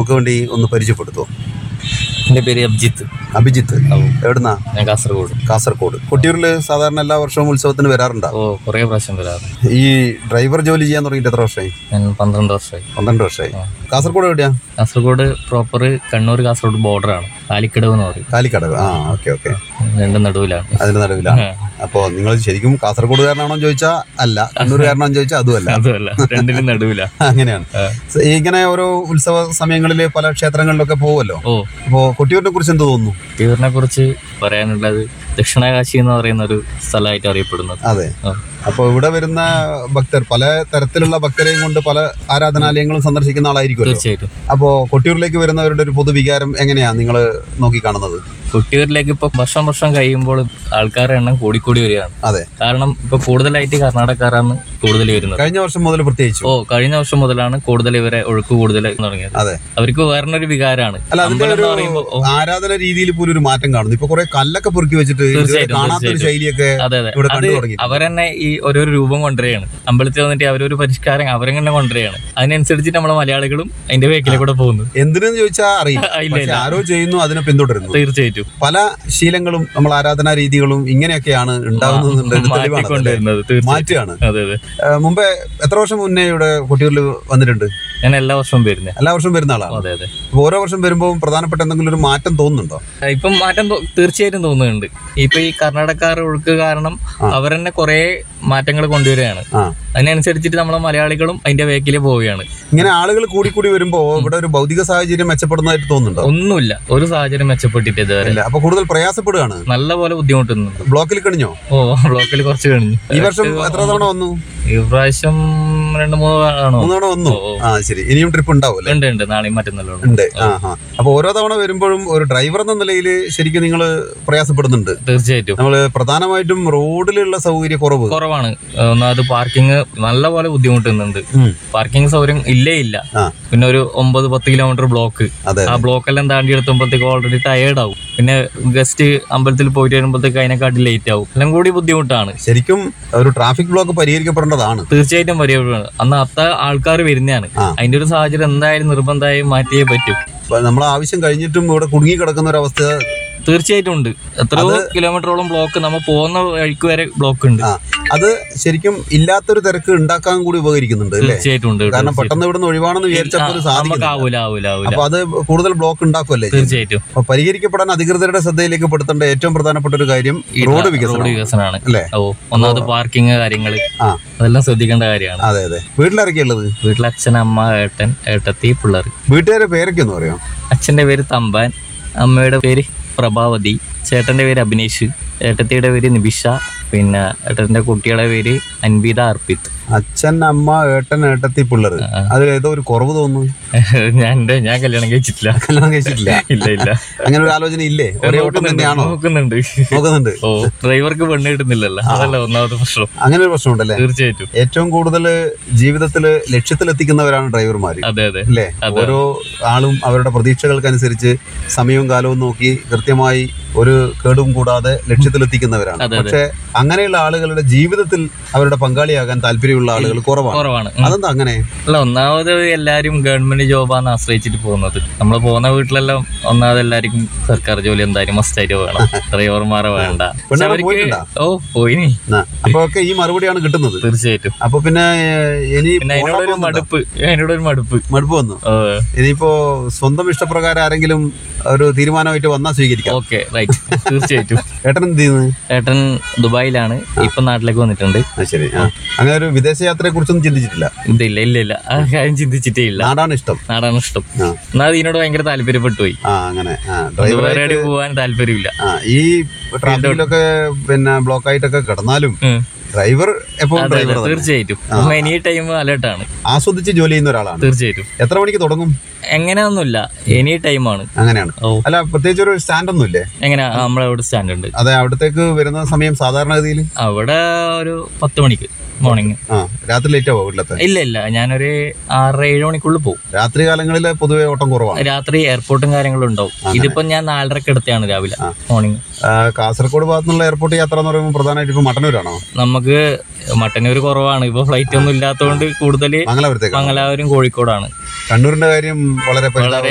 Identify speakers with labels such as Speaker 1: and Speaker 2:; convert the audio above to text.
Speaker 1: നമുക്ക് വേണ്ടി ഒന്ന് പരിചയപ്പെടുത്തുമോ
Speaker 2: എൻ്റെ പേര് അബ്ജിത്ത്
Speaker 1: അഭിജിത്ത് എവിടുന്നാ
Speaker 2: ഞാൻ കാസർഗോഡ്
Speaker 1: കാസർഗോഡ് കൊട്ടിയൂരിൽ സാധാരണ എല്ലാ വർഷവും ഉത്സവത്തിന് വരാറുണ്ടോ
Speaker 2: ഓ കുറേ പ്രാവശ്യം വരാറ്
Speaker 1: ഈ ഡ്രൈവർ ജോലി ചെയ്യാൻ തുടങ്ങിയിട്ട് എത്ര വർഷമായി
Speaker 2: ഞാൻ പന്ത്രണ്ട് വർഷമായി
Speaker 1: പന്ത്രണ്ട് വർഷമായി കാസർഗോഡ് എവിടെയാ
Speaker 2: കാസർഗോഡ് പ്രോപ്പർ കണ്ണൂർ കാസർഗോഡ് ബോർഡറാണ് കാലിക്കടവ് എന്ന് പറയും
Speaker 1: കാലിക്കടവ് ആ ഓക്കെ ഓക്കെ
Speaker 2: രണ്ടും നടുവിലാണ്
Speaker 1: അതിന് നടുവിലാണ് അപ്പോൾ നിങ്ങൾ ശരിക്കും കാസർഗോഡുകാരനാണോ ചോദിച്ചാൽ അല്ല കണ്ണൂരുകാരനാണോ ചോദിച്ചാൽ അതുമല്ല
Speaker 2: അതുമല്ല രണ്ടിനും നടുവിലാണ്
Speaker 1: അങ്ങനെയാണ് സ- ഇങ്ങനെ ഓരോ ഉത്സവ സമയങ്ങളിൽ പല ക്ഷേത്രങ്ങളിലൊക്കെ പോകുമല്ലോ
Speaker 2: ഓ
Speaker 1: അപ്പോൾ കൊട്ടിയൂരിനെ കുറിച്ച് എന്ത് തോന്നുന്നു
Speaker 2: തീവറിനെ കുറിച്ച് പറയാനുള്ളത് ദക്ഷിണകാശി എന്ന് പറയുന്ന ഒരു സ്ഥലമായിട്ട് അറിയപ്പെടുന്നത്
Speaker 1: അതെ
Speaker 2: ആ.
Speaker 1: അപ്പോൾ ഇവിടെ വരുന്ന ഭക്തർ പല തരത്തിലുള്ള ഭക്തരെയും കൊണ്ട് പല ആരാധനാലയങ്ങളും സന്ദർശിക്കുന്ന ആളായിരിക്കുമല്ലോ
Speaker 2: തീർച്ചയായിട്ടും
Speaker 1: അപ്പോൾ കൊട്ടിയൂരിലേക്ക് വരുന്നവരുടെ ഒരു പൊതുവികാരം എങ്ങനെയാ നിങ്ങൾ നോക്കിക്കാണുന്നത്
Speaker 2: കുട്ടിയൂരിലേക്ക് ഇപ്പൊ വർഷം വർഷം കഴിയുമ്പോൾ ആൾക്കാരുടെ എണ്ണം കൂടിക്കൂടി വരികയാണ്
Speaker 1: അതെ
Speaker 2: കാരണം ഇപ്പൊ കൂടുതലായിട്ട് കർണാടകക്കാരാണ് കൂടുതൽ വരുന്നത്
Speaker 1: കഴിഞ്ഞ വർഷം മുതൽ പ്രത്യേകിച്ചു
Speaker 2: ഓ കഴിഞ്ഞ വർഷം മുതലാണ് കൂടുതൽ ഇവരെ ഒഴുക്ക് കൂടുതൽ തുടങ്ങിയത്
Speaker 1: അതെ
Speaker 2: അവർക്ക് വേറൊരു വികാരമാണ്
Speaker 1: അല്ല അതിന്റെ
Speaker 2: അമ്പലം
Speaker 1: ഒരു
Speaker 2: എന്ന് പറയുമ്പോ ഓ,
Speaker 1: ആരാധന രീതിയിൽ പോലും ഒരു മാറ്റം കാണുന്നു ഇപ്പൊ കുറെ കല്ലൊക്കെ പൊറുക്കി വെച്ചിട്ട് ഇതുവരെ
Speaker 2: തീർച്ചയായിട്ടും,
Speaker 1: കാണാത്തൊരു
Speaker 2: തീർച്ചയായിട്ടും.
Speaker 1: ശൈലിയൊക്കെ
Speaker 2: അതെ അതെ
Speaker 1: ഇവിടെ
Speaker 2: അത്
Speaker 1: കണ്ടു തുടങ്ങി
Speaker 2: അവരെന്നെ ഈ ഓരോരോ രൂപം കൊണ്ടുവരികയാണ് അമ്പലത്തിൽ വന്നിട്ട് അവരൊരു പരിഷ്കാരം അവരെങ്ങനെ കൊണ്ടുവരികയാണ് അതിനനുസരിച്ചിട്ട് നമ്മളെ മലയാളികളും അതിന്റെ വേക്കിലെ കൂടെ പോകുന്നു
Speaker 1: എന്തിനെന്ന് ചോദിച്ചാൽ അറിയില്ല
Speaker 2: ഇല്ല,
Speaker 1: പക്ഷെ ആരോ ചെയ്യുന്നു അതിനെ പിന്തുടരുന്നു
Speaker 2: തീർച്ചയായിട്ടും
Speaker 1: പല ശീലങ്ങളും നമ്മൾ ആരാധനാ രീതികളും ഇങ്ങനെയൊക്കെയാണ് ഉണ്ടാകുന്നത് തെളിവാണ്
Speaker 2: മാറ്റിക്കൊണ്ടുവരുന്നത് തീർച്ചയായും
Speaker 1: മാറ്റുകയാണ്
Speaker 2: അതെ അതെ
Speaker 1: ഏഹ് മുമ്പേ എത്ര വർഷം മുന്നേ ഇവിടെ കൊട്ടിയൂരിൽ വന്നിട്ടുണ്ട്
Speaker 2: ഞാൻ എല്ലാ വർഷവും വരുന്നത്
Speaker 1: എല്ലാ വർഷവും വരുന്ന ആളാണ്
Speaker 2: അതെ അതെ
Speaker 1: അപ്പൊ ഓരോ വർഷം വരുമ്പോൾ പ്രധാനപ്പെട്ട എന്തെങ്കിലും ഒരു മാറ്റം തോന്നുന്നുണ്ടോ
Speaker 2: ഇപ്പം മാറ്റം തോ- തീർച്ചയായിട്ടും തോന്നുന്നുണ്ട് ഇപ്പൊ ഈ കർണാടകക്കാർ ഒഴുക്ക് കാരണം അവരെന്നെ കുറെ മാറ്റങ്ങൾ കൊണ്ടുവരികയാണ്
Speaker 1: ആ
Speaker 2: അതിനനുസരിച്ചിട്ട് നമ്മളെ മലയാളികളും അതിന്റെ വേക്കിൽ പോവുകയാണ്
Speaker 1: ഇങ്ങനെ ആളുകൾ കൂടി കൂടി വരുമ്പോ ഇവിടെ ഒരു ഭൗതിക സാഹചര്യം മെച്ചപ്പെടുന്നതായിട്ട് തോന്നുന്നുണ്ടോ
Speaker 2: ഒന്നുമില്ല ഒരു സാഹചര്യം മെച്ചപ്പെട്ടിട്ട് ഇതുവരെ
Speaker 1: ഇല്ല അപ്പൊ കൂടുതൽ പ്രയാസപ്പെടുകയാണ്
Speaker 2: നല്ല പോലെ ബുദ്ധിമുട്ടുന്നുണ്ട്
Speaker 1: ബ്ലോക്കിൽ കഴിഞ്ഞോ
Speaker 2: ഓ ബ്ലോക്കിൽ കുറച്ച് കഴിഞ്ഞു
Speaker 1: ഈ വർഷം എത്ര തവണ വന്നു
Speaker 2: ഈ പ്രാവശ്യം രണ്ട് മൂന്ന് ആണോ
Speaker 1: മൂന്ന് തവണ വന്നു ആ ശരി ഇനിയും ട്രിപ്പ് ഉണ്ടാവും അല്ലേ
Speaker 2: ഉണ്ട് ഉണ്ട് നാളെയും മറ്റന്നാളും ഉണ്ട്.
Speaker 1: ഉണ്ട് ആ ആ അപ്പൊ ഓരോ തവണ വരുമ്പോഴും ഒരു ഡ്രൈവർ എന്ന നിലയിൽ ശരിക്കും നിങ്ങൾ പ്രയാസപ്പെടുന്നുണ്ട്
Speaker 2: തീർച്ചയായിട്ടും
Speaker 1: നമ്മള് പ്രധാനമായിട്ടും റോഡിലുള്ള സൗകര്യ കുറവ്
Speaker 2: കുറവാണ് ഒന്നാമത് പാർക്കിംഗ് നല്ല പോലെ ബുദ്ധിമുട്ടുന്നുണ്ട്
Speaker 1: ഉം.
Speaker 2: പാർക്കിംഗ് സൗകര്യം ഇല്ലേ ഇല്ല
Speaker 1: ആ
Speaker 2: പിന്നെ ഒരു ഒമ്പത് പത്ത് കിലോമീറ്റർ ബ്ലോക്ക്
Speaker 1: അതെ
Speaker 2: ആ ബ്ലോക്ക് എല്ലാം താണ്ടി എടുത്തുമ്പോഴത്തേക്ക് ഓൾറെഡി ടയേർഡ് ആവും പിന്നെ ഗസ്റ്റ് അമ്പലത്തിൽ പോയിട്ട് വരുമ്പോഴത്തേക്ക് അതിനെക്കാട്ടി ലേറ്റ് ആവും എല്ലാം കൂടി ബുദ്ധിമുട്ടാണ്
Speaker 1: ശരിക്കും ഒരു ട്രാഫിക് ബ്ലോക്ക് പരിഹരിക്കപ്പെടേണ്ടതാണ്
Speaker 2: തീർച്ചയായിട്ടും പരിപാടിയാണ് അന്ന് അത്ര ആൾക്കാർ വരുന്നതാണ്
Speaker 1: ആ.
Speaker 2: അതിന്റെ ഒരു സാഹചര്യം എന്തായാലും നിർബന്ധമായും മാറ്റിയേ പറ്റൂ
Speaker 1: അപ്പൊ നമ്മളെ ആവശ്യം കഴിഞ്ഞിട്ടും ഇവിടെ കുടുങ്ങി കിടക്കുന്ന ഒരു അവസ്ഥ
Speaker 2: തീർച്ചയായിട്ടും ഉണ്ട് എത്രയോ കിലോമീറ്ററോളം ബ്ലോക്ക് നമ്മൾ പോകുന്ന വഴിക്ക് വരെ ബ്ലോക്ക് ഉണ്ട്
Speaker 1: ആ അത് ശരിക്കും ഇല്ലാത്തൊരു തിരക്ക് ഉണ്ടാക്കാൻ കൂടി ഉപകരിക്കുന്നുണ്ട് അല്ലേ
Speaker 2: തീർച്ചയായിട്ടും ഉണ്ട്
Speaker 1: കാരണം പെട്ടെന്ന് ഇവിടുന്ന് ഒഴിവാണെന്ന് വിചാരിച്ചപ്പോൾ
Speaker 2: നമുക്ക്
Speaker 1: സാധിക്കും
Speaker 2: ആവൂല ആവൂല ആവൂല
Speaker 1: അപ്പൊ അത് കൂടുതൽ ബ്ലോക്ക് ഉണ്ടാക്കുമല്ലേ ചെയ്യുന്നത്?
Speaker 2: തീർച്ചയായിട്ടും
Speaker 1: അപ്പൊ പരിഹരിക്കപ്പെടാൻ അധികൃതരുടെ ശ്രദ്ധയിലേക്ക് പെടുത്തേണ്ട ഏറ്റവും പ്രധാനപ്പെട്ട ഒരു കാര്യം
Speaker 2: ഈ
Speaker 1: റോഡ്
Speaker 2: റോഡ്
Speaker 1: വികസനം
Speaker 2: വികസനമാണ്
Speaker 1: അല്ലേ
Speaker 2: ഓ ഒന്നാമത് പാർക്കിംഗ് കാര്യങ്ങള്
Speaker 1: ആ
Speaker 2: അതെല്ലാം ശ്രദ്ധിക്കേണ്ട കാര്യമാണ്
Speaker 1: അതെ അതെ വീട്ടിലിറക്കിയ ഉള്ളത്
Speaker 2: വീട്ടിൽ അച്ഛൻ അമ്മ ഏട്ടൻ ഏട്ടത്തി പിള്ളേർ
Speaker 1: വീട്ടുകാരെ പേരൊക്കെ ഒന്ന് പറയാം
Speaker 2: അച്ഛന്റെ പേര് തമ്പാൻ അമ്മയുടെ പേര് പ്രഭാവതി ചേട്ടന്റെ പേര് അഭിനേഷ് ഏട്ടത്തിയുടെ പേര് നിബിഷ പിന്നെ ഏട്ടന്റെ കുട്ടിയുടെ പേര് അൻവിത അർപ്പിത്
Speaker 1: അച്ഛൻ അമ്മ ഏട്ടൻ ഏട്ടത്തി പിള്ളേർ അതിൽ ഏതോ ഒരു കുറവ് തോന്നുന്നു
Speaker 2: ഞാൻ എൻ്റെ ഞാൻ കല്യാണം കഴിച്ചിട്ടില്ല
Speaker 1: കല്യാണം കഴിച്ചിട്ടില്ല
Speaker 2: ഇല്ല ഇല്ല
Speaker 1: അങ്ങനെ ഒരു ആലോചന ഇല്ലേ ഒരേ ഓട്ടം
Speaker 2: നോക്കുന്നുണ്ട്,
Speaker 1: തന്നെയാണോ
Speaker 2: നോക്കുന്നുണ്ട്
Speaker 1: നോക്കുന്നുണ്ട്
Speaker 2: ഓ ഡ്രൈവർക്ക് പെണ്ണ് കിട്ടുന്നില്ലല്ലോ അതല്ല ഒന്നാമത്തെ പ്രശ്നം
Speaker 1: അങ്ങനെ ഒരു പ്രശ്നമുണ്ടല്ലേ
Speaker 2: തീർച്ചയായിട്ടും
Speaker 1: ഏറ്റവും കൂടുതൽ ജീവിതത്തിൽ ലക്ഷ്യത്തിലെത്തിക്കുന്നവരാണ് ഡ്രൈവർമാർ
Speaker 2: അതെ അതെ
Speaker 1: അല്ലേ ഓരോ ആളും അവരുടെ പ്രതീക്ഷകൾക്കനുസരിച്ച് സമയവും കാലവും നോക്കി കൃത്യമായി ഒരു കേടും കൂടാതെ ലക്ഷ്യത്തിലെത്തിക്കുന്നവരാണ്
Speaker 2: അതെ, അതെ.
Speaker 1: പക്ഷെ അങ്ങനെയുള്ള ആളുകളുടെ ജീവിതത്തിൽ അവരുടെ പങ്കാളിയാകാൻ താല്പര്യമുള്ള ആളുകൾ കുറവാണ്
Speaker 2: കുറവാണ് ഉം.
Speaker 1: അതെന്താ അങ്ങനെ
Speaker 2: അല്ല ഒന്നാമത് എല്ലാരും ഗവൺമെന്റ് ജോബാണ് ആശ്രയിച്ചിട്ട് പോകുന്നത് നമ്മൾ പോകുന്ന വീട്ടിലെല്ലാം ഒന്നാമത് എല്ലാവർക്കും സർക്കാർ ജോലി എന്തായാലും മസ്റ്റായിട്ട് വേണം ഡ്രൈവർമാരെ വേണ്ട പക്ഷെ
Speaker 1: പെണ്ണുങ്ങൾ
Speaker 2: അവർക്ക്
Speaker 1: പോയിട്ടുണ്ടോ?
Speaker 2: ഓ പോയിനി
Speaker 1: ആ, അപ്പൊ ഒക്കെ ഈ മറുപടിയാണ് കിട്ടുന്നത്
Speaker 2: തീർച്ചയായിട്ടും
Speaker 1: അപ്പൊ പിന്നെ ഏഹ്, ഇനി
Speaker 2: പിന്നെ അതിനോടൊരു
Speaker 1: പോകാൻ പോകുന്നുണ്ടോ?
Speaker 2: മടുപ്പ് അതിനോടൊരു മടുപ്പ്
Speaker 1: മടുപ്പ് വന്നു
Speaker 2: ഓ,
Speaker 1: ഇനിയിപ്പോ സ്വന്തം ഇഷ്ടപ്രകാരം ആരെങ്കിലും ഒരു തീരുമാനമായിട്ട് വന്നാൽ സ്വീകരിക്കാം
Speaker 2: ഓക്കെ റൈറ്റ് തീർച്ചയായിട്ടും
Speaker 1: ഏട്ടൻ എന്ത് ചെയ്യുന്നത്
Speaker 2: ഏട്ടൻ ദുബായിലാണ് ഇപ്പൊ നാട്ടിലേക്ക് വന്നിട്ടുണ്ട്
Speaker 1: ആ ശരി ആ അങ്ങനെ ഒരു വിദേശയാത്രയെ കുറിച്ചൊന്നും ചിന്തിച്ചിട്ടില്ല
Speaker 2: ഇതില്ല ഇല്ല ഇല്ല ആ കാര്യം ചിന്തിച്ചിട്ടേ ഇല്ല
Speaker 1: നാടാണ് ഇഷ്ടം
Speaker 2: നാടാണ് ഇഷ്ടം
Speaker 1: ആ.
Speaker 2: എന്നാൽ ഇതിനോട് ഭയങ്കര താല്പര്യപ്പെട്ടു പോയി
Speaker 1: ആ അങ്ങനെ ആ ഡ്രൈവർ
Speaker 2: വേറെ എവിടെയും പോകാൻ താല്പര്യമില്ല
Speaker 1: ആ ഈ ട്രാഫിക്കിലൊക്കെ പിന്നെ ബ്ലോക്ക് ആയിട്ടൊക്കെ കിടന്നാലും
Speaker 2: ഉം.
Speaker 1: ഡ്രൈവർ എപ്പോഴും
Speaker 2: അതെ
Speaker 1: ഡ്രൈവർ
Speaker 2: അതെ തീർച്ചയായിട്ടും എനി ടൈം അലേർട്ടാണ്
Speaker 1: ആസ്വദിച്ച് ജോലി ചെയ്യുന്ന ഒരാളാണ്
Speaker 2: തീർച്ചയായിട്ടും
Speaker 1: എത്ര മണിക്ക് തുടങ്ങും
Speaker 2: എങ്ങനെയൊന്നുമില്ല എനി ടൈമാണ്
Speaker 1: അങ്ങനെയാണ്
Speaker 2: ഓ
Speaker 1: അല്ല പ്രത്യേകിച്ച് ഒരു സ്റ്റാൻഡ് ഒന്നും ഇല്ലേ
Speaker 2: എങ്ങനെ നമ്മളെ അവിടെ സ്റ്റാൻഡ് ഉണ്ട്
Speaker 1: അതെ അവിടത്തേക്ക് വരുന്ന സമയം സാധാരണഗതിയിൽ
Speaker 2: അവിടെ ഒരു പത്ത് മണിക്ക് മോർണിംഗ്
Speaker 1: ആ രാത്രി ലേറ്റ് ആവോ വീട്ടിലെത്താൻ
Speaker 2: ഇല്ല ഇല്ല ഞാനൊരു ആറര ഏഴ് മണിക്കുള്ളിൽ പോകും
Speaker 1: രാത്രി കാലങ്ങളിൽ പൊതുവെ ഓട്ടം കുറവാണ്
Speaker 2: രാത്രി എയർപോർട്ടും കാര്യങ്ങളും ഉണ്ടാവും ഇതിപ്പോ ഞാൻ നാലരക്ക് എടുത്തതാണ് രാവിലെ മോർണിംഗ്
Speaker 1: ആ, കാസർഗോഡ് ഭാഗത്തുനിന്നുള്ള എയർപോർട്ട് യാത്ര എന്ന് പറയുമ്പോൾ പ്രധാനമായിട്ട് ഇപ്പൊ മട്ടന്നൂരാണോ
Speaker 2: നമുക്ക് മട്ടന്നൂർ കുറവാണ് ഇപ്പൊ ഫ്ലൈറ്റ് ഒന്നും ഇല്ലാത്തതുകൊണ്ട് കൂടുതൽ
Speaker 1: മംഗലാപുരത്തേക്ക്
Speaker 2: മംഗലാപുരം കോഴിക്കോടാണ്
Speaker 1: കണ്ണൂരിന്റെ കാര്യം വളരെ പരിതാപകരമാണ്.